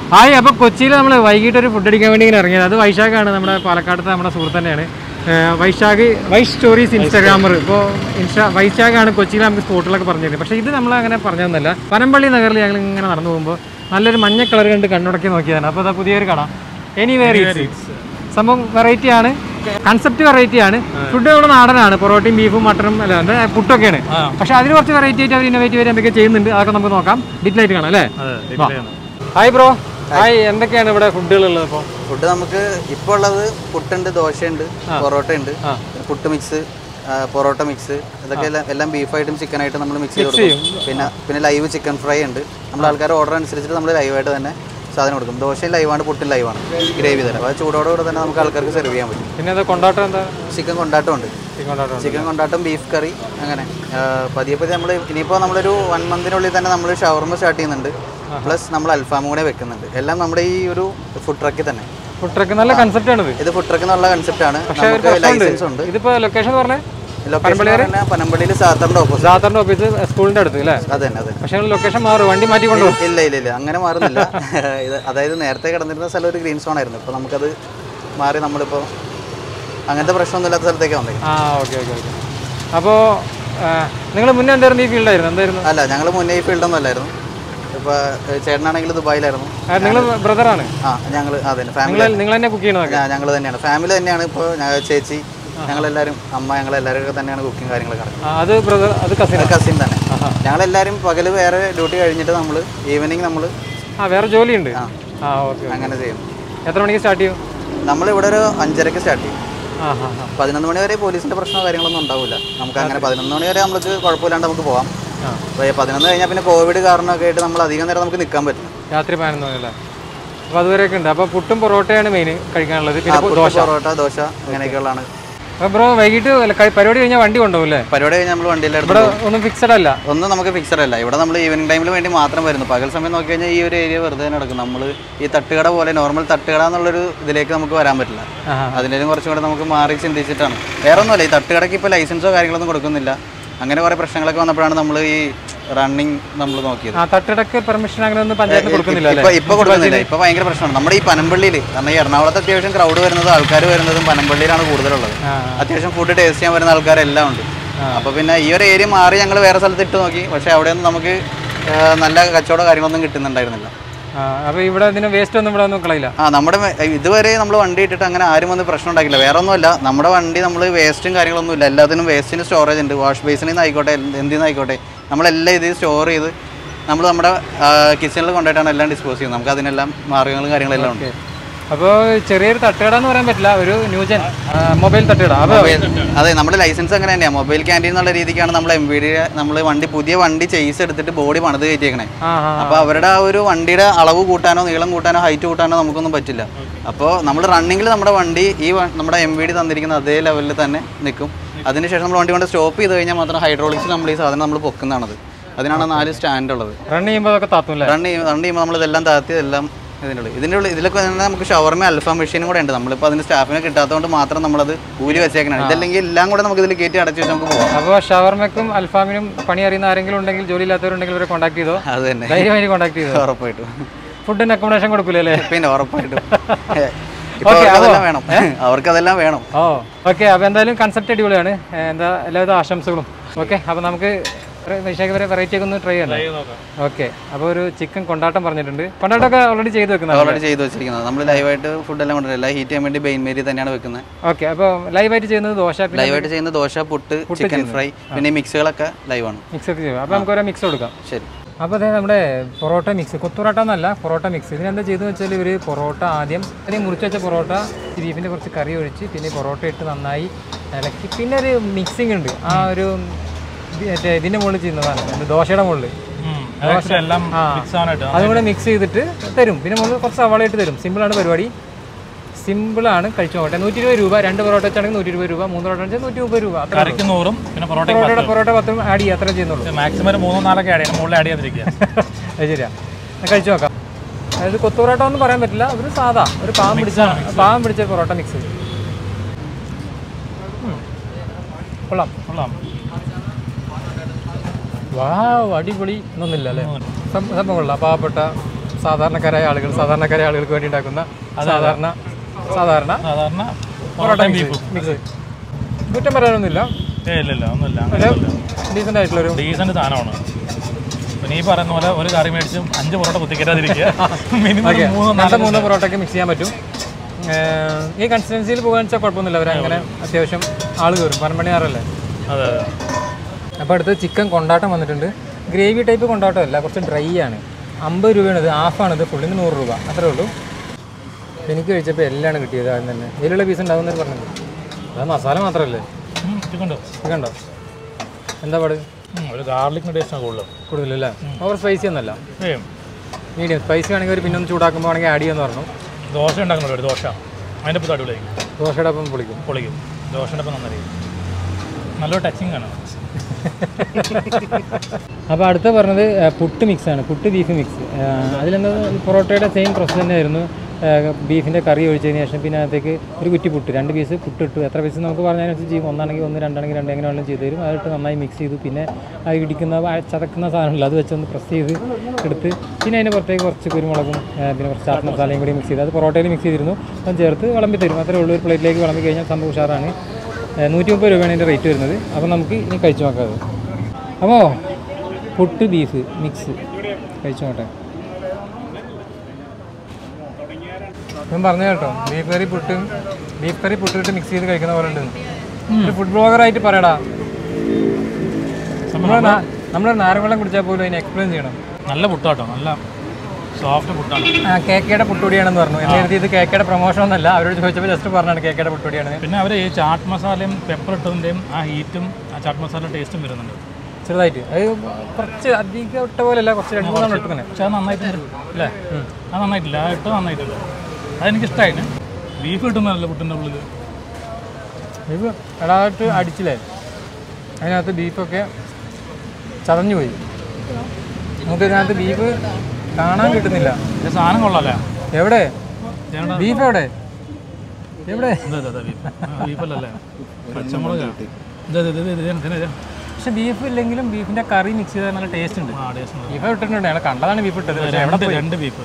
Hi അപ്പോൾ കൊച്ചിയിൽ നമ്മൾ വൈകിട്ട് ഒരു ഫുഡ് അടിക്കാൻ വേണ്ടി ഇങ്ങനെ ഇറങ്ങിയത് അത് വൈശാഖാണ് നമ്മുടെ പാലക്കാടത്തെ നമ്മുടെ സുഹൃത്ത് തന്നെയാണ് ഏഹ് വൈശാഖ് വൈഷ് സ്റ്റോറീസ് ഇൻസ്റ്റാഗ്രാമർ ഇപ്പോൾ ഇൻസ്റ്റാ വൈശാഖാണ് കൊച്ചിയിൽ നമുക്ക് സ്പോട്ടിലൊക്കെ പറഞ്ഞു തരുന്നത് പക്ഷേ ഇത് നമ്മൾ അങ്ങനെ പറഞ്ഞതൊന്നുമല്ല പനമ്പള്ളി നഗറിൽ ഞങ്ങൾ ഇങ്ങനെ നടന്നു പോകുമ്പോൾ നല്ലൊരു മഞ്ഞ കളർ കണ്ട് കണ്ണുടക്കി നോക്കിയതാണ് അപ്പോൾ അതാ പുതിയൊരു കട എനിവേർ സംഭവം വെറൈറ്റി ആണ് കൺസെപ്റ്റ് വെറൈറ്റി ആണ് ഫുഡ് ഇവിടെ നാടനാണ് പൊറോട്ടയും ബീഫും മട്ടനും അല്ല എന്താ പുട്ടൊക്കെയാണ് പക്ഷെ അതിന് കുറച്ച് വെറൈറ്റി ആയിട്ട് അവർ ഇന്നോവേറ്റീവ് ആയിട്ട് എന്തൊക്കെ ചെയ്യുന്നുണ്ട് അതൊക്കെ നമുക്ക് നോക്കാം ഡീറ്റെയിൽ ആയിട്ട് കാണാം അല്ലേ ഹായ് ബ്രോ ഹായ് എന്തൊക്കെയാണ് ഇവിടെ ഫുഡുകൾ ഉള്ളത് ഇപ്പോൾ ഫുഡ് നമുക്ക് ഇപ്പോൾ ഉള്ളത് പുട്ടുണ്ട് ദോശയുണ്ട് പൊറോട്ട ഉണ്ട് പുട്ട് മിക്സ് പൊറോട്ട മിക്സ് ഇതൊക്കെ എല്ലാം എല്ലാം ബീഫായിട്ടും ചിക്കനായിട്ടും നമ്മൾ മിക്സ് ചെയ്ത് കൊടുക്കും പിന്നെ പിന്നെ ലൈവ് ചിക്കൻ ഫ്രൈ ഉണ്ട് നമ്മൾ ആൾക്കാർ ഓർഡർ അനുസരിച്ചിട്ട് നമ്മൾ ലൈവായിട്ട് തന്നെ സാധനം കൊടുക്കും ദോശയും ലൈവാണ് പുട്ടും ലൈവാണ് ഗ്രേവി തരാം അത് ചൂടോടുകൂടെ തന്നെ നമുക്ക് ആൾക്കാർക്ക് സെർവ് ചെയ്യാൻ പറ്റും പിന്നെ അത് കൊണ്ടാട്ടം എന്താ ചിക്കൻ കൊണ്ടാട്ടം ഉണ്ട് ചിക്കൻ കൊണ്ടാട്ടം ചിക്കൻ കൊണ്ടാട്ടം ബീഫ് കറി അങ്ങനെ ആ, പതിയെ പതിയെ നമ്മൾ ഇനിയിപ്പോൾ നമ്മളൊരു വൺ മന്തിനുള്ളിൽ തന്നെ നമ്മൾ ഷവർമ സ്റ്റാർട്ട് ചെയ്യുന്നുണ്ട് പ്ലസ് നമ്മൾ അൽഫാമും കൂടെ വെക്കുന്നുണ്ട് എല്ലാം നമ്മുടെ ഈ ഒരു ഫുഡ് ട്രക്കിൽ തന്നെ ഫുഡ് ട്രക്ക് നല്ല കൺസെപ്റ്റ് ആണ് ഇത് ഇത് ഫുഡ് ട്രക്ക് എന്നുള്ള കൺസെപ്റ്റ് ആണ് പക്ഷേ ഒരു നമുക്ക് പ്രശ്നമുണ്ട് ലൈസൻസ് ഉണ്ട് ഇതിപ്പോ ലൊക്കേഷൻ പറഞ്ഞേ ലൊക്കേഷൻ പനമ്പള്ളിയിൽ സാത്തറിന്റെ ഓപ്പോസിറ്റ് ജാത്തറിന്റെ ഓഫീസ് സ്കൂളിന്റെ അടുത്ത് അല്ലേ അത് തന്നെ അതെ പക്ഷേ ലൊക്കേഷൻ മാറും വണ്ടി മാറ്റി കൊണ്ടുപോകും ഇല്ല ഇല്ല ഇല്ല അങ്ങനെ മാറുന്നില്ല ഇത് അതായത് നേരത്തെ കിടന്നിരുന്ന സ്ഥലം ഒരു ഗ്രീൻ സോൺ ആയിരുന്നു ഇപ്പോൾ നമുക്കത് മാറി നമ്മളിപ്പോൾ അങ്ങനത്തെ പ്രശ്നമൊന്നുമില്ലാത്ത സ്ഥലത്തേക്ക് വന്നേ ആ ഓക്കെ ഓക്കെ ഓക്കെ അപ്പോൾ നിങ്ങൾ മുന്നേ എന്തായിരുന്നു ഈ ഫീൽഡായിരുന്നു എന്തായിരുന്നു അല്ല ഞങ്ങൾ മുന്നേ ഈ ഫീൽഡൊന്നും അല്ലായിരുന്നു ഇപ്പോൾ ചേട്ടനാണെങ്കിൽ ദുബായിലായിരുന്നു നിങ്ങൾ ബ്രദറാണ് ആ ഞങ്ങൾ അതെ ഫാമിലി നിങ്ങൾ നിങ്ങൾ തന്നെ കുക്ക് ചെയ്യണതൊക്കെ ഞങ്ങൾ തന്നെയാണ് ഫാമിലി തന്നെയാണ് ഇപ്പോൾ ഞങ്ങൾ ചേച്ചി ഞങ്ങളെല്ലാവരും അമ്മ ഞങ്ങളെല്ലാവരും ഒക്കെ തന്നെയാണ് കുക്കിംഗ് കാര്യങ്ങളൊക്കെ നടക്കുന്നത് ആ, അത് ബ്രദർ അത് കസിൻ കസിൻ തന്നെ ഞങ്ങളെല്ലാവരും പകൽ വേറെ ഡ്യൂട്ടി കഴിഞ്ഞിട്ട് നമ്മൾ ഈവനിങ് നമ്മൾ ആ വേറെ ജോലിയുണ്ട് ആ ഓക്കെ അങ്ങനെ ചെയ്യും എത്ര മണിക്ക് സ്റ്റാർട്ട് ചെയ്യും നമ്മൾ ഇവിടെ ഒരു അഞ്ചരക്ക് സ്റ്റാർട്ട് ചെയ്യും ആ ഹാ ഹാ പതിനൊന്ന് മണി വരെ പോലീസിന്റെ പ്രശ്നമോ കാര്യങ്ങളൊന്നും ഉണ്ടാവില്ല നമുക്ക് അങ്ങനെ പതിനൊന്ന് മണി വരെ നമുക്ക് കുഴപ്പമില്ലാണ്ട് നമുക്ക് പോവാം ആ. അപ്പോൾ പതിനൊന്ന് കഴിഞ്ഞാൽ പിന്നെ കോവിഡ് കാരണമൊക്കെ ആയിട്ട് നമ്മൾ അധികം നേരം നമുക്ക് നിൽക്കാൻ പറ്റില്ല രാത്രി പതിനൊന്ന് മണിയല്ലേ അപ്പോൾ അതുവരെയൊക്കെ ഉണ്ട് അപ്പോൾ പുട്ടും പൊറോട്ടയാണ് മെയിൻ കഴിക്കാനുള്ളത് പിന്നെ പുട്ട്, ദോശ പൊറോട്ട ദോശ അങ്ങനെയൊക്കെയുള്ളതാണ് അപ്പോൾ ബ്രോ വൈകിട്ട് അല്ല, കഴി- പരിപാടി കഴിഞ്ഞാൽ വണ്ടി കൊണ്ടുപോകും അല്ലേ പരിപാടി കഴിഞ്ഞാൽ നമ്മൾ വണ്ടിയിലെടുത്ത് ഇവിടെ ഒന്നും ഫിക്സഡ് അല്ല ഒന്നും നമുക്ക് ഫിക്സഡ് അല്ല ഇവിടെ നമ്മൾ ഈവനിങ് ടൈമിൽ വേണ്ടി മാത്രം വരുന്നു പകൽ സമയം നോക്കി കഴിഞ്ഞാൽ ഈ ഒരു ഏരിയ വെറുതെ നടക്കും നമ്മൾ ഈ തട്ടുകട പോലെ നോർമൽ തട്ടുകട എന്നുള്ളൊരു ഇതിലേക്ക് നമുക്ക് വരാൻ പറ്റില്ല ആഹാ. അതിലും കുറച്ചും കൂടെ നമുക്ക് മാറി ചിന്തിച്ചിട്ടാണ് വേറെ ഒന്നുമല്ല ഈ തട്ടുകടയ്ക്ക് ഇപ്പോൾ ലൈസൻസോ കാര്യങ്ങളൊന്നും കൊടുക്കുന്നില്ല അങ്ങനെ കുറേ പ്രശ്നങ്ങളൊക്കെ വന്നപ്പോഴാണ് നമ്മൾ ഈ റണ്ണിങ് നമ്മൾ നോക്കിയത് ആ തട്ടിടക്ക് പെർമിഷൻ അങ്ങനെ ഒന്നും പഞ്ചായത്തിന് കൊടുക്കുന്നില്ല ഇപ്പൊ അല്ലേ ഇപ്പൊ കൊടുക്കുന്നില്ല ഇപ്പൊ ഭയങ്കര പ്രശ്നമാണ് നമ്മുടെ ഈ പനമ്പള്ളിയിൽ കാരണം ഈ എറണാകുളത്ത് അത്യാവശ്യം ക്രൗഡ് വരുന്നത് ആൾക്കാർ വരുന്നതും പനമ്പള്ളിയിലാണ് കൂടുതലുള്ളത് ആ. അത്യാവശ്യം ഫുഡ് ടേസ്റ്റ് ചെയ്യാൻ വരുന്ന ആൾക്കാരെല്ലാം ഉണ്ട് അപ്പൊ പിന്നെ ഈ ഒരു ഏരിയ മാറി ഞങ്ങൾ വേറെ സ്ഥലത്ത് ഇട്ട് നോക്കി പക്ഷെ അവിടെയൊന്നും നമുക്ക് ആ, നല്ല കച്ചവടം കാര്യങ്ങളൊന്നും കിട്ടുന്നുണ്ടായിരുന്നില്ല ആ അപ്പോൾ ഇവിടെ ഇതിന് വേസ്റ്റ് ഒന്നും ഇവിടെ ഒന്നും കളയില്ല ആ നമ്മുടെ മെ- ഇതുവരെ നമ്മൾ വണ്ടി ഇട്ടിട്ട് അങ്ങനെ ആരും വന്ന് പ്രശ്നം ഉണ്ടാക്കില്ല വേറെ ഒന്നുമല്ല നമ്മുടെ വണ്ടി നമ്മൾ വേസ്റ്റും കാര്യങ്ങളൊന്നും ഇല്ല എല്ലാത്തിനും വേസ്റ്റിന് സ്റ്റോറേജ് ഉണ്ട് വാഷ് ബേസിനിൽ നിന്ന് ആയിക്കോട്ടെ എന്തിൽ നിന്ന് ആയിക്കോട്ടെ നമ്മളെല്ലാം ഇത് സ്റ്റോർ ചെയ്ത് നമ്മൾ നമ്മുടെ കിച്ചണിൽ കൊണ്ടുപോയിട്ടാണ് എല്ലാം ഡിസ്പോസ് ചെയ്യുന്നത് നമുക്ക് അതിനെല്ലാം മാർഗ്ഗങ്ങളും കാര്യങ്ങളെല്ലാം ഉണ്ട് അപ്പോൾ ചെറിയൊരു തട്ടുകട എന്ന് പറയാൻ പറ്റില്ല ഒരു ന്യൂജൻ മൊബൈൽ തട്ടുകട അപ്പോൾ അതെ നമ്മുടെ ലൈസൻസ് അങ്ങനെ തന്നെയാണ് മൊബൈൽ ക്യാൻറ്റീൻ എന്നുള്ള രീതിക്കാണ് നമ്മൾ എം വി ഡി നമ്മൾ വണ്ടി പുതിയ വണ്ടി ചെയ്സ് എടുത്തിട്ട് ബോഡി പണിത് കയറ്റിയേക്കണേ ആ ആ അപ്പോൾ അവരുടെ ആ ഒരു വണ്ടിയുടെ അളവ് കൂട്ടാനോ നീളം കൂട്ടാനോ ഹൈറ്റ് കൂട്ടാനോ നമുക്കൊന്നും പറ്റില്ല അപ്പോൾ നമ്മൾ റണ്ണിങ്ങിൽ നമ്മുടെ വണ്ടി ഈ വ- നമ്മുടെ എം വി ഡി തന്നിരിക്കുന്ന അതേ ലെവലിൽ തന്നെ നിൽക്കും അതിനുശേഷം നമ്മൾ വണ്ടി കൊണ്ട് സ്റ്റോപ്പ് ചെയ്ത് കഴിഞ്ഞാൽ മാത്രം ഹൈഡ്രോളിക്സ് നമ്മൾ ഈ സാധനം നമ്മൾ പൊക്കുന്നതാണത് അതിനാണ് നാല് സ്റ്റാൻഡ് ഉള്ളത് റൺ ചെയ്യുമ്പോൾ അതൊക്കെ താത്തൂല്ലേ റൺ ചെയ്യുമ്പോൾ റൺ ചെയ്യുമ്പോൾ നമ്മൾ ഇതെല്ലാം താത്തി ഇതെല്ലാം ഇതിൻ്റെ ഉള്ളിൽ ഇതിൻ്റെ ഉള്ളിൽ ഇതിലൊക്കെ തന്നെ നമുക്ക് ഷവർമ അൽഫാം മെഷീനും കൂടെ ഉണ്ട് നമ്മളിപ്പോൾ അതിന് സ്റ്റാഫിനെ കിട്ടാത്തതുകൊണ്ട് മാത്രം നമ്മളത് ഊരി വെച്ചേക്കണം ഇതല്ലെങ്കിൽ എല്ലാം കൂടെ നമുക്ക് ഇതിൽ കയറ്റി അടച്ചു വെച്ച് നമുക്ക് പോകാം അപ്പോൾ ഷവർമക്കും അൽഫാമിനും പണി അറിയുന്ന ആരെങ്കിലും ഉണ്ടെങ്കിൽ ജോലി ഇല്ലാത്തവരുണ്ടെങ്കിൽ ഇവരെ കോൺടാക്ട് ചെയ്തോ അത് തന്നെ ധൈര്യമായി കോൺടാക്ട് ചെയ്തോ ഉറപ്പായിട്ടും ഫുഡിന് അക്കോമഡേഷൻ കൊടുക്കില്ലേ അല്ലേ പിന്നെ ഉറപ്പായിട്ടും ഇപ്പൊ അവർക്ക് അതെല്ലാം വേണം അവർക്ക് അതെല്ലാം വേണം ഓ ഓക്കെ അപ്പോൾ എന്തായാലും കൺസെപ്റ്റ് അടിപൊളിയാണ് ഏ, എന്താ എല്ലാവിധ ആശംസകളും ഓക്കെ അപ്പോൾ നമുക്ക് വിശേഷ വരെ വെറൈറ്റി ഒക്കെ ഒന്ന് ട്രൈ ചെയ്യാം ഓക്കെ അപ്പോൾ ഒരു ചിക്കൻ കൊണ്ടാട്ടം പറഞ്ഞിട്ടുണ്ട് കൊണ്ടാട്ടമൊക്കെ ഓൾറെഡി ചെയ്ത് വെക്കുന്നത് ഓൾറെഡി ചെയ്ത് വെച്ചിരിക്കുന്നത് നമ്മൾ ലൈവായിട്ട് ഫുഡെല്ലാം കൊണ്ടുവരില്ല എല്ലാം ഹീറ്റ് ചെയ്യാൻ വേണ്ടി ബെയിൻ മേരി തന്നെയാണ് വെക്കുന്നത് ഓക്കെ അപ്പോൾ ലൈവായിട്ട് ചെയ്യുന്നത് ദോശ പിന്നെ ലൈവായിട്ട് ചെയ്യുന്ന ദോശ പുട്ട് ചിക്കൻ ഫ്രൈ പിന്നെ ഈ മിക്സുകളൊക്കെ ലൈവാണ് മിക്സ് ഒക്കെ ചെയ്യും അപ്പോൾ നമുക്ക് ഓരോ മിക്സ് കൊടുക്കാം ശരി അപ്പോൾ അതെ നമ്മുടെ പൊറോട്ട മിക്സ് കൊത്തുപൊറോട്ട എന്നല്ല പൊറോട്ട മിക്സ് ഇതിനെന്താ ചെയ്തെന്ന് വെച്ചാൽ ഇവർ പൊറോട്ട ആദ്യം ആദ്യം മുറിച്ച് വെച്ച പൊറോട്ട ഈ ബീഫിൻ്റെ കുറച്ച് കറി ഒഴിച്ച് പിന്നെ ഈ പൊറോട്ട ഇട്ട് നന്നായി ഇളക്കി പിന്നെ ഒരു മിക്സിംഗ് ഉണ്ട് ആ ഒരു ഇത് മറ്റേ ഇതിൻ്റെ മുകളിൽ ചെയ്യുന്നതാണ് എന്ത് ദോശയുടെ മുകളിൽ എല്ലാം ആ മിക്സ് ആവാനായിട്ട് അതും കൂടെ മിക്സ് ചെയ്തിട്ട് തരും പിന്നെ മുകളിൽ കുറച്ച് സവാള ഇട്ട് തരും സിമ്പിളാണ് പരിപാടി സിമ്പിളാണ് കഴിച്ചു നോക്കട്ടെ നൂറ്റി ഇരുപത് രൂപ രണ്ട് പൊറോട്ട വെച്ചാണെങ്കിൽ നൂറ്റി ഇരുപത് രൂപ മൂന്ന് പൊറോട്ട വെച്ചാൽ നൂറ്റി മുപ്പത് രൂപ അത്ര കറിക്ക് നൂറും പിന്നെ പൊറോട്ടയ്ക്ക് പൊറോട്ടയുടെ പൊറോട്ട പത്തും ആഡ് ചെയ്യുക അത്രേ ചെയ്യുന്നുള്ളൂ മാക്സിമം ഒരു മൂന്നോ നാലൊക്കെ ആഡ് ചെയ്യണം മുകളിൽ ആഡ് ചെയ്യാതിരിക്കുക അത് ശരിയാ ഞാൻ കഴിച്ചു നോക്കാം അതായത് കൊത്തു പൊറോട്ട ഒന്നും പറയാൻ പറ്റില്ല ഒരു സാധാ ഒരു പാവം പിടിച്ച പാവം പിടിച്ച പൊറോട്ട മിക്സ് കൊള്ളാം കൊള്ളാം വാ അടിപൊളി എന്നൊന്നുമില്ല അല്ലേ സം- സംഭവം കൊള്ളാം പാവപ്പെട്ട സാധാരണക്കാരായ ആളുകൾ സാധാരണക്കാരായ ആളുകൾക്ക് വേണ്ടി ഉണ്ടാക്കുന്ന സാധാരണ സാധാരണ സാധാരണ പൊറോട്ട പൊറോട്ടയും മിക്സ് ബീഫും മിക്സ് കുറ്റം പറയാനൊന്നുമില്ല ഏ ഇല്ല ഇല്ല ഒന്നുമില്ല പക്ഷേ ഡീസൻ്റ് ആയിട്ടുള്ളൊരു ഡീസന്റ് സാധനമാണ് പിന്നെ ഈ പറയുന്ന പോലെ ഒരു കറി മേടിച്ചും അഞ്ച് പൊറോട്ട കുത്തിക്കരാതിരിക്കുക മിനിമം ഒരു മൂന്ന് രണ്ട് മൂന്ന് പൊറോട്ടയ്ക്ക് മിക്സ് ചെയ്യാൻ പറ്റും ഏഹ് ഈ കൺസിസ്റ്റൻസിയിൽ പോകാന്ന് വെച്ചാൽ കുഴപ്പമൊന്നുമില്ല അവരങ്ങനെ അത്യാവശ്യം ആൾ കയറും പന്ത്രണ്ട് ആറല്ലേ അതെ അതെ അപ്പോൾ അടുത്ത് ചിക്കൻ കൊണ്ടാട്ടം വന്നിട്ടുണ്ട് ഗ്രേവി ടൈപ്പ് കൊണ്ടാട്ടമല്ല കുറച്ച് ഡ്രൈ ആണ് അമ്പത് രൂപയാണ് ഇത് ഹാഫാണ് ഇത് ഫുള്ളിന് നൂറ് രൂപ അത്രേ ഉള്ളൂ എനിക്ക് കഴിച്ചപ്പോൾ എല്ലാം കിട്ടിയത് ആദ്യം തന്നെ ഇതിലുള്ള പീസ് ഉണ്ടാകുന്നവർ പറഞ്ഞത് അത് മസാല മാത്രമല്ലേ ചിക്കൻ ഉണ്ട് ചിക്കൻ ഉണ്ടോ എന്താ പാട് ഉം, ഒരു ഗാർലിക്കിന് ടേസ്റ്റാണ് കൂടുതലും കൂടുതലല്ലേ ഓവർ സ്പൈസി ഒന്നല്ല ഏ മീഡിയം സ്പൈസി ആണെങ്കിൽ ഒരു പിന്നെ ഒന്ന് ചൂടാക്കുമ്പോൾ ആണെങ്കിൽ ആഡ് ചെയ്യാന്ന് പറഞ്ഞു ദോശ ഉണ്ടാക്കുന്നുണ്ട് ഒരു ദോശ അതിൻ്റെ ഒപ്പം അടിപൊളിയായിരിക്കും ദോശയുടെ ഒപ്പം പൊളിക്കും പൊളിക്കും ദോശയുടെ ഒപ്പം നന്നായിരിക്കും നല്ലൊരു ടച്ചിങ് ആണ് അപ്പോൾ അടുത്ത പറഞ്ഞത് ആ, പുട്ട് മിക്സ് ആണ് പുട്ട് ബീഫ് മിക്സ് അതിലെന്താ പൊറോട്ടയുടെ സെയിം പ്രോസസ് തന്നെയായിരുന്നു ബീഫിൻ്റെ കറി ഒഴിച്ചതിന് ശേഷം പിന്നെ അതിനകത്തേക്ക് ഒരു കുറ്റി പുട്ട് രണ്ട് പീസ് പുട്ട് ഇട്ടു എത്ര പീസ് നമുക്ക് പറഞ്ഞതിനനുസരിച്ച് ചെയ്യും ഒന്നാണെങ്കിൽ ഒന്ന് രണ്ടാണെങ്കിൽ രണ്ട് എങ്ങനെ വേണമെങ്കിലും ചെയ്ത് തരും അതിട്ട് നന്നായി മിക്സ് ചെയ്തു പിന്നെ അത് ഇടിക്കുന്ന ആ ചതക്കുന്ന സാധനമില്ല അത് വെച്ചൊന്ന് പ്രസ് ചെയ്ത് എടുത്ത് പിന്നെ അതിന് പുറത്തേക്ക് കുറച്ച് കുരുമുളകും ആ, പിന്നെ കുറച്ച് ചാട്ട് മസാലയും കൂടി മിക്സ് ചെയ്ത് അത് പൊറോട്ടയിൽ മിക്സ് ചെയ്തിരുന്നു അപ്പം ചേർത്ത് വിളമ്പി തരും അത്രേ ഉള്ളൂ ഒരു പ്ലേറ്റിലേക്ക് വിളമ്പി കഴിഞ്ഞാൽ സംഭവം ഉഷാറാണ് നൂറ്റി മുപ്പത് രൂപയാണ് ഇതിൻ്റെ റേറ്റ് വരുന്നത് അപ്പോൾ നമുക്ക് ഇനി കഴിച്ചു നോക്കാം അത് അപ്പോൾ പുട്ട് ബീഫ് മിക്സ് കഴിച്ചു നോട്ടെ ഞാൻ പറഞ്ഞു കേട്ടോ ബീഫ് കറി പുട്ടും ബീഫ് കറി പുട്ടിട്ട് മിക്സ് ചെയ്ത് കഴിക്കുന്ന പോലെ ഉണ്ട് ഒരു ഫുഡ് ബ്ലോഗറായിട്ട് പറയടാ നമ്മൾ നമ്മൾ നാരങ്ങവെള്ളം കുടിച്ചാൽ പോലും അതിനെ എക്സ്പ്ലെയിൻ ചെയ്യണം നല്ല പുട്ടാട്ടോ നല്ല സോഫ്റ്റ് പുട്ടാണ് ആ കേക്കയുടെ പുട്ടുപൊടിയാണെന്ന് പറഞ്ഞു എന്നെ എഴുതി ഇത് കേക്കയുടെ പ്രൊമോഷൻ ഒന്നല്ല അവരോട് ചോദിച്ചപ്പോൾ ജസ്റ്റ് പറഞ്ഞാണ് കേക്കയുടെ പുട്ടുപൊടിയാണ് പിന്നെ അവർ ഈ ചാട്ട് മസാലയും പെപ്പർ ഇട്ടതിൻ്റെയും ആ ഹീറ്റും ആ ചാട്ട് മസാല ടേസ്റ്റും വരുന്നുണ്ട് ചെറുതായിട്ട് അത് കുറച്ച് അധികം ഇട്ട പോലെയല്ല കുറച്ച് രണ്ട് മൂന്നെണ്ണം ഇട്ടു തന്നെ പക്ഷെ അത് നന്നായിട്ടുണ്ട് അല്ലേ അത് നന്നായിട്ടില്ല ആ ഇട്ട് നന്നായിട്ടുണ്ട് അതെനിക്കിഷ്ടമായിന് ബീഫ് കിട്ടുന്നതല്ലേ പുട്ടിൻ്റെ ഉള്ളിൽ ബീഫ് ഇടായിട്ട് അടിച്ചില്ലേ അതിനകത്ത് ബീഫൊക്കെ ചതഞ്ഞു പോയി നമുക്ക് ഇതിനകത്ത് ബീഫ് കാണാൻ കിട്ടുന്നില്ല ഇത് സാധനം കൊള്ളാല്ലേ എവിടെ ചേട്ടാ ബീഫ് എവിടെ എവിടെ ഇതാ ഇതാ, ഇതാ ബീഫ് ആ, ബീഫല്ലല്ലേ പച്ചമുളക് ഇതാ ഇതാ, ഇതാ, ഇതാ, ഇതാ, ഇതാ, ഇതാ. പക്ഷെ ബീഫ് ഇല്ലെങ്കിലും ബീഫിന്റെ കറി മിക്സ് ചെയ്താൽ നല്ല ടേസ്റ്റ് ഉണ്ട് ആ ടേസ്റ്റ് ഉണ്ട്. ബീഫ് ഇട്ടിട്ടുണ്ട് ഞങ്ങൾ കണ്ടതാണ് ബീഫ് ഇട്ടത് പക്ഷേ എവിടെ രണ്ട് പോയി രണ്ട് ബീഫ്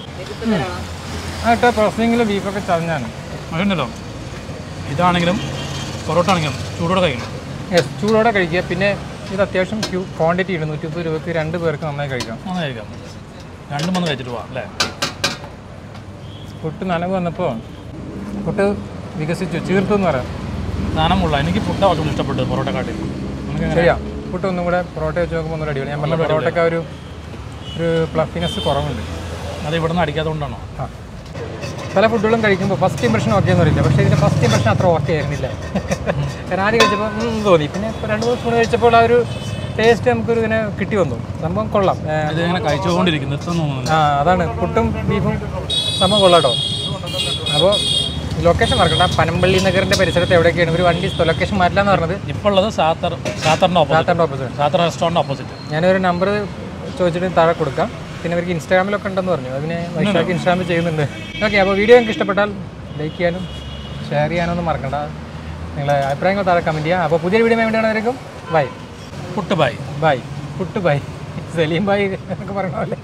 ആ ഇട്ട പ്രോസസ്സിങ്ങിൽ ബീഫൊക്കെ ചതഞ്ഞാണ് അതുണ്ടല്ലോ ഇതാണെങ്കിലും പൊറോട്ട ആണെങ്കിലും ചൂടോടെ കഴിക്കണം യെസ് ചൂടോടെ കഴിക്കുക പിന്നെ ഇത് അത്യാവശ്യം ക്യൂ ക്വാണ്ടിറ്റി ഉണ്ട് നൂറ്റി മുപ്പത് രൂപയ്ക്ക് രണ്ട് പേർക്ക് നന്നായി കഴിക്കാം നന്നായി കഴിക്കാം രണ്ടും വന്ന് കഴിച്ചിട്ട് പോവാം അല്ലേ പുട്ട് നനവ് വന്നപ്പോൾ പുട്ട് വികസിച്ചു ചീർത്തു എന്ന് പറയാം സാധനം കൊള്ളാം എനിക്ക് പുട്ടാ കുറച്ചുകൂടി ഇഷ്ടപ്പെട്ടത് പൊറോട്ട കാട്ടി നമുക്ക് ശരിയാ പുട്ട് ഒന്നും കൂടെ പൊറോട്ട വെച്ച് നോക്കുമ്പോൾ ഒന്നും അടിപൊളി ഞാൻ പറഞ്ഞ പൊറോട്ടയ്ക്ക് ആ ഒരു ഒരു പ്ലഫിനെസ് കുറവുണ്ട് അത് ഇവിടെ നിന്ന് അടിക്കാത്തതുകൊണ്ടാണോ ആ പല ഫുഡുകളും കഴിക്കുമ്പോൾ ഫസ്റ്റ് ഇംപ്രഷൻ ഓക്കെ എന്ന് പറയില്ല പക്ഷേ ഇതിൻ്റെ ഫസ്റ്റ് ഇംപ്രഷൻ അത്ര ഓക്കെ ആയിരുന്നില്ല കാരണം ആദ്യം കഴിച്ചപ്പോൾ ഉം തോന്നി പിന്നെ ഇപ്പോൾ രണ്ട് മൂന്ന് സ്പൂൺ കഴിച്ചപ്പോൾ ആ ഒരു ടേസ്റ്റ് നമുക്കൊരു ഇതിനെ കിട്ടി വന്നു സംഭവം കൊള്ളാം ഏ, ഇത് ഇങ്ങനെ കഴിച്ചുകൊണ്ടിരിക്കും നിർത്താൻ തോന്നുന്നു ആ അതാണ് പുട്ടും ബീഫും സംഭവം കൊള്ളാട്ടോ അപ്പോൾ ലൊക്കേഷൻ മറക്കണ്ട പനമ്പള്ളി നഗറിൻ്റെ പരിസരത്ത് എവിടെയൊക്കെയാണ് ഒരു വണ്ടി ലൊക്കേഷൻ മാറ്റില്ലാന്ന് പറഞ്ഞത് ഇപ്പോൾ ഉള്ളത് സാത്തർ സാത്തറിൻ്റെ ഓപ്പോസിറ്റ് സാത്താൻ്റെ ഓപ്പോസിറ്റ് സാത്തർ റെസ്റ്റോറൻറ്റ് ഓപ്പോസിറ്റ് ഞാനൊരു നമ്പർ ചോദിച്ചിട്ട് താഴെ കൊടുക്കാം പിന്നെ അവർക്ക് ഇൻസ്റ്റാഗ്രാമിലൊക്കെ ഉണ്ടെന്ന് പറഞ്ഞു അതിന് വൈശാഖ് ഇൻസ്റ്റാഗ്രാമിൽ ചെയ്യുന്നുണ്ട് ഓക്കെ അപ്പോൾ വീഡിയോ നിങ്ങൾക്ക് ഇഷ്ടപ്പെട്ടാൽ ലൈക്ക് ചെയ്യാനും ഷെയർ ചെയ്യാനും ഒന്നും മറക്കണ്ട നിങ്ങളെ അഭിപ്രായങ്ങൾ താഴെ കമൻറ്റ് ചെയ്യാം അപ്പോൾ പുതിയൊരു വീഡിയോ വേണ്ടിയാണെന്നായിരിക്കും bye puttu bye bye puttu bye Salim bye എന്നൊക്കെ പറഞ്ഞ പോലെ